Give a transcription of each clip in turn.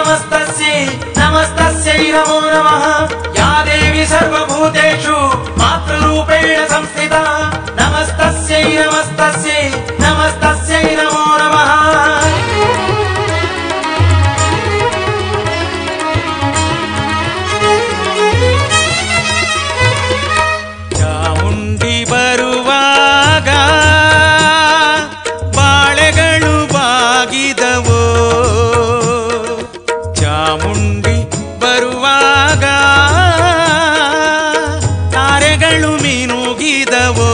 नमस्तस्यै नमस्तस्यै नमो नमः या देवी सर्वभूतेषु मातृरूपेण संस्थिता नमस्तस्यै नमस्तस्यै नमस्तस्यै नमो नमः ಚಾಮುಂಡಿ ಬರುವಾಗ ಬಾಳೆಗಳು ಬಾಗಿದವೋ ಚಾಮುಂಡಿ ಬರುವಾಗ ತಾರೆಗಳು ಮೀನುಗಿದವೋ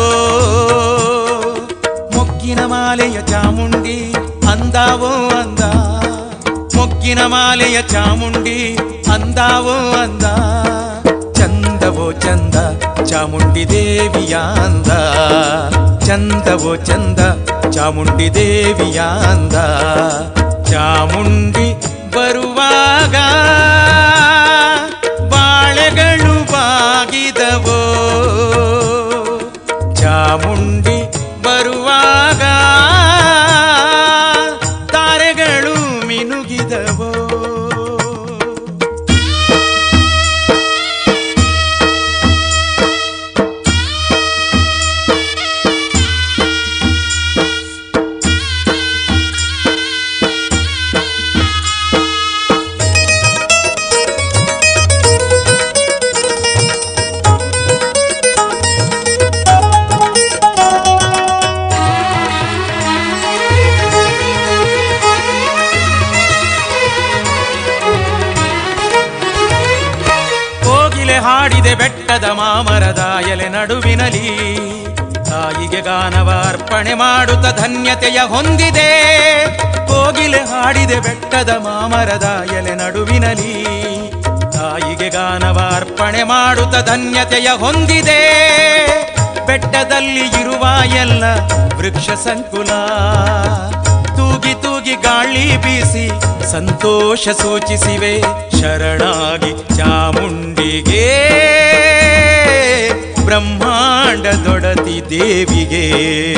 ಮೊಗ್ಗಿನ ಮಾಲೆಯ ಚಾಮುಂಡಿ ಅಂದಾವೋ ಅಂದ ಮೊಗ್ಗಿನ ಮಾಲೆಯ ಚಾಮುಂಡಿ ಅಂದಾವೋ ಅಂದ ಚಂದವೋ ಚಂದ ಚಾಮುಂಡಿ ದೇವಿಯ ಅಂದ ಚಂದವೋ ಚಂದ ಚಾಮುಂಡಿ ದೇವಿಯ ಅಂದ ಚಾಮುಂಡಿ ಬರುವಾಗ ಬಾಳೆಗಳು ಬಾಗಿದವೋ ಚಾಮುಂಡಿ ಬರುವಾಗ ತಾರೆಗಳು ಮಿನುಗಿದವೋ ಕೋಗಿಲೆ ಹಾಡಿದೆ ಬೆಟ್ಟದ ಮಾಮರದ ಎಲೆ ನಡುವಿನಲಿ ತಾಯಿಗೆ ಗಾನವ ಅರ್ಪಣೆ ಮಾಡುತ್ತ ಧನ್ಯತೆಯ ಹೊಂದಿದೆ ಕೋಗಿಲೆ ಹಾಡಿದೆ ಬೆಟ್ಟದ ಮಾಮರದ ಎಲೆ ನಡುವಿನಲಿ ತಾಯಿಗೆ ಗಾನವ ಅರ್ಪಣೆ ಮಾಡುತ್ತ ಧನ್ಯತೆಯ ಹೊಂದಿದೆ ಬೆಟ್ಟದಲ್ಲಿ ಇರುವ ಎಲ್ಲ ವೃಕ್ಷ ಸಂಕುಲ ತೂಗಿ ತೂಗಿ ಗಾಳಿ ಬೀಸಿ ಸಂತೋಷ ಸೂಚಿಸಿವೆ ಶರಣಾಗಿ ಚಾಮುಂಡಿಗೆ ಬ್ರಹ್ಮಾಂಡ ದೊಡತಿ ದೇವಿಗೆ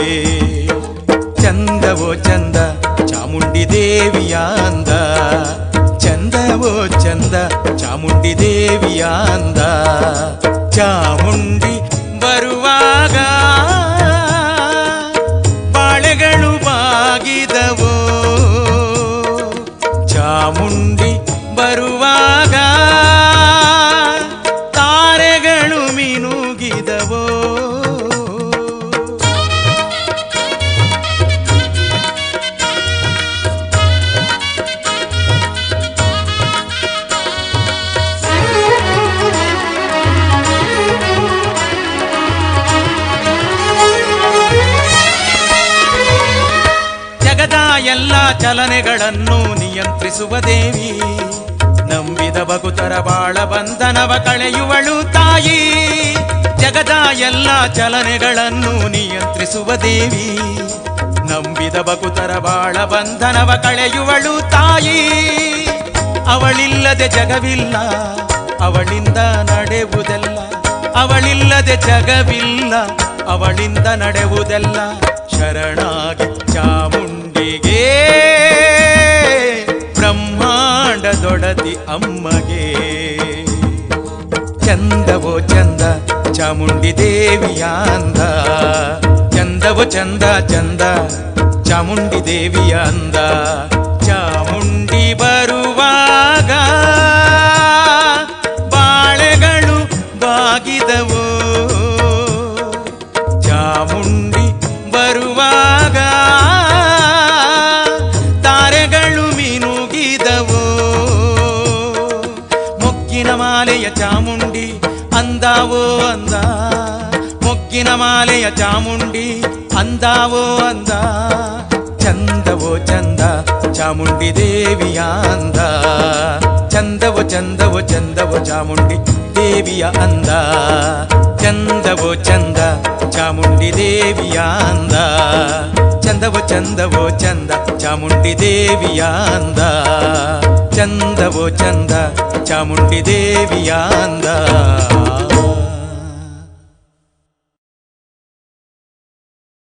ಚಂದವೋ ಚಂದ ಚಾಮುಂಡಿ ದೇವಿಯ ಅಂದ ಚಂದವೋ ಚಂದ ಚಾಮುಂಡಿ ದೇವಿಯ ಅಂದ ಚಾಮುಂಡಿ ಬರುವಾಗ ಬಾಳೆಗಳು ಬಾಗಿದವೋ ಚಾಮುಂಡಿ ಬರುವಾಗ ತಾರೆಗಳು ಮಿನುಗಿದವೋ ಜಗದ ಎಲ್ಲ ಚಲನೆಗಳನ್ನು ನಿಯಂತ್ರಿಸುವ ದೇವಿ ನಂಬಿದ ಭಕುತರ ಬಾಳ ಬಂಧನವ ಕಳೆಯುವಳು ತಾಯಿ ಜಗದ ಎಲ್ಲ ಚಲನೆಗಳನ್ನು ನಿಯಂತ್ರಿಸುವ ದೇವಿ ನಂಬಿದ ಭಕುತರ ಬಾಳ ಬಂಧನವ ಕಳೆಯುವಳು ತಾಯಿ ಅವಳಿಲ್ಲದೆ ಜಗವಿಲ್ಲ ಅವಳಿಂದ ನಡೆಯುವುದೆಲ್ಲ ಅವಳಿಲ್ಲದೆ ಜಗವಿಲ್ಲ ಅವಳಿಂದ ನಡೆಯುವುದೆಲ್ಲ ಶರಣಾಗಿ ಚಾಮುಂಡಿಗೆ ಬ್ರಹ್ಮಾಂಡ ದೊಡತಿ ಅಮ್ಮಗೆ ಚಂದವೋ ಚಂದ ಚಾಮುಂಡಿ ದೇವಿಯ ಅಂದ ಚಂದವೋ ಚಂದ ಚಂದ ಚಾಮುಂಡಿ ದೇವಿಯ ಅಂದ ಚಾಮುಂಡಿ ಬರುವಾಗ ಬಾಳೆಗಳು ಬಾಗಿದವು ಚಾಮುಂಡಿ ಬರುವಾಗ ತಾರೆಗಳು ಮಿನುಗಿದವು ಮೊಗ್ಗಿನ ಮಾಲೆಯ ಚಾಮುಂಡಿ ಅಂದಾವೋ ಅಂದ ಮೊಗ್ಗಿನ ಮಾಲೆಯ ಚಾಮುಂಡಿ ಅಂದಾವೋ ಅಂದ ಚಂದವೋ ಚಂದ ಚಾಮುಂಡಿ ದೇವಿಯ ಅಂದ ಚಂದವೋ ಚಂದವೋ ಚಂದವೋ ಚಾಮುಂಡಿ ದೇವಿಯ ಅಂದ ಚಂದವೋ ಚಂದ ಚಾಮುಂಡಿ ದೇವಿಯ ಅಂದ ಚಂದವೋ ಚಂದವೋ ಚಂದ ಚಾಮುಂಡಿ ದೇವಿಯ ಅಂದ ಚಂದವೋ ಚಂದ ಚಾಮುಂಡಿ ದೇವಿಯ ಅಂದ